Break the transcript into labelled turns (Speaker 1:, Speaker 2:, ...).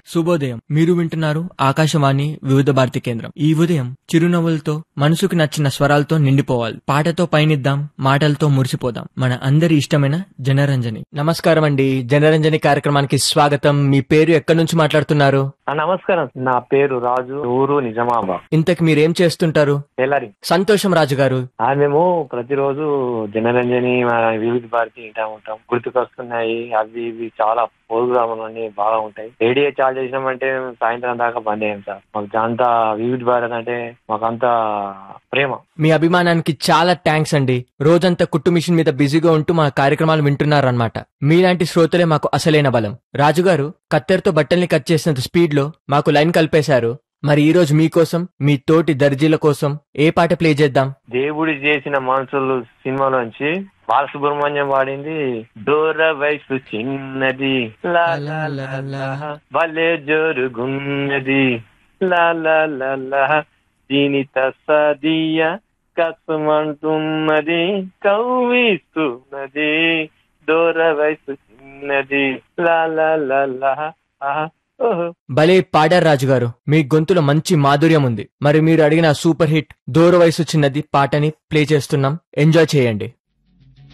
Speaker 1: శుభోదయం మీరు వింటున్నారు ఆకాశవాణి వివిధ భారతి కేంద్రం ఈ ఉదయం చిరునవ్వులతో మనసుకు నచ్చిన స్వరాలతో నిండిపోవాలి పాటతో పయనిద్దాం మాటలతో మురిసిపోదాం మన అందరి ఇష్టమైన జనరంజని నమస్కారం అండి జనరంజని కార్యక్రమానికి స్వాగతం మీ పేరు ఎక్కడి నుంచి మాట్లాడుతున్నారు
Speaker 2: ఆ, నమస్కారం నా పేరు రాజు ఊరు నిజామాబాద్
Speaker 1: ఇంతకు మీరేం చేస్తుంటారు
Speaker 2: టైలరింగ్
Speaker 1: సంతోషం రాజు గారు
Speaker 2: ఆ, మేము ప్రతిరోజు జనరంజని మన వివిధ భారతి వింటా ఉంటాం గుర్తుకొస్తున్నాయి అవి ఇవి చాలా ప్రోగ్రాములు అన్ని బాగా ఉంటాయి రేడియో చార్జ్ చేసినామంటే మేము సాయంత్రం దాకా బంద్ అయ్యాం సార్ మాకు అంతా వివిధ భారత్ అంటే మాకంతా ప్రేమ
Speaker 1: మీ అభిమానానికి చాలా థ్యాంక్స్ అండి రోజంతా కుట్టు మిషన్ మీద బిజీగా ఉంటూ మా కార్యక్రమాలు వింటున్నారన్నమాట మీలాంటి శ్రోతలే మాకు అసలైన బలం రాజుగారు కత్తెరతో బట్టల్ని కట్ చేసినంత స్పీడ్ లో మాకు లైన్ కలిపేశారు మరి ఈ రోజు మీకోసం మీ తోటి దర్జీల కోసం ఏ పాట ప్లే చేద్దాం
Speaker 2: దేవుడి చేసిన మనుషులు సినిమాలోంచి బాలసుబ్రహ్మణ్యం పాడింది దూర వయసు చిన్నది లా లా లా లా భలే జోరుగున్నది లా లా లా లా దీని తసదియ కసమంటున్నది కవ్విస్తున్నది దూర వయసు చిన్నది లా లా లా లా ఆహా, ఓహో
Speaker 1: భలే పాడారు రాజుగారు మీ గొంతులో మంచి మాధుర్యం ఉంది మరి మీరు అడిగిన సూపర్ హిట్ దూర వయసు చిన్నది పాటని ప్లే చేస్తున్నాం ఎంజాయ్ చేయండి